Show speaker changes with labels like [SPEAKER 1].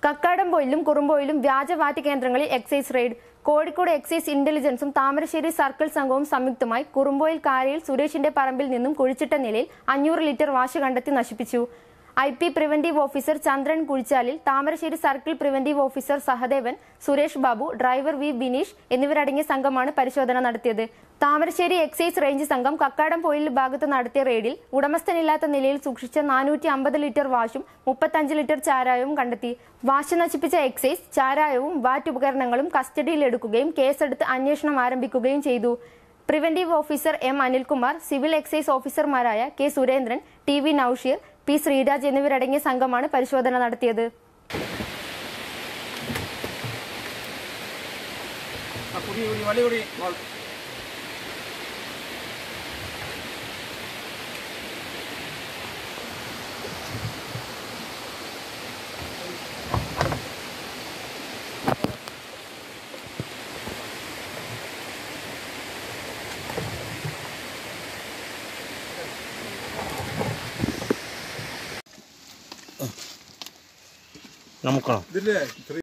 [SPEAKER 1] കക്കാടംപൊയിലും കുറുമ്പോയിലും വ്യാജ വാറ്റ് കേന്ദ്രങ്ങളിൽ എക്സൈസ് റെയ്ഡ് കോഴിക്കോട് എക്സൈസ് ഇന്റലിജൻസും താമരശ്ശേരി സർക്കിൾ സംഘവും സംയുക്തമായി കുറുമ്പോയിൽ കാരയിൽ സുരേഷിന്റെ പറമ്പിൽ നിന്നും കുഴിച്ചിട്ട നിലയിൽ അഞ്ഞൂറ് ലിറ്റർ വാശ് കണ്ടെത്തി നശിപ്പിച്ചു I P preventive officer Chandran കുഴിച്ചാലിൽ Thamarassery circle preventive officer Sahadevan Suresh Babu driver V Bineesh എന്നിവരടങ്ങിയ സംഘമാണ് പരിശോധന നടത്തിയത് താമരശ്ശേരി എക്സൈസ് റേഞ്ച് സംഘം കക്കാടം പൊയിൽ ഭാഗത്ത് നടത്തിയ റെയ്ഡിൽ ഉടമസ്ഥനില്ലാത്ത നിലയിൽ സൂക്ഷിച്ച നാനൂറ്റി അമ്പത് ലിറ്റർ വാഷും മുപ്പത്തഞ്ച് ലിറ്റർ ചാരായവും കണ്ടെത്തി വാശ് നശിപ്പിച്ച എക്സൈസ് ചാരായവും വാറ്റ് ഉപകരണങ്ങളും കസ്റ്റഡിയിലെടുക്കുകയും കേസെടുത്ത് അന്വേഷണം ആരംഭിക്കുകയും ചെയ്തു preventive officer M Anilkumar civil excise ഓഫീസർമാരായ K Surendran T V Noushir P Sreeraj എന്നിവരടങ്ങിയ സംഘമാണ് പരിശോധന നടത്തിയത്
[SPEAKER 2] ആ കുടി കുടി വലി കുടി മോൾ
[SPEAKER 3] നമുക്കാണോ
[SPEAKER 2] ഇതില്ലേ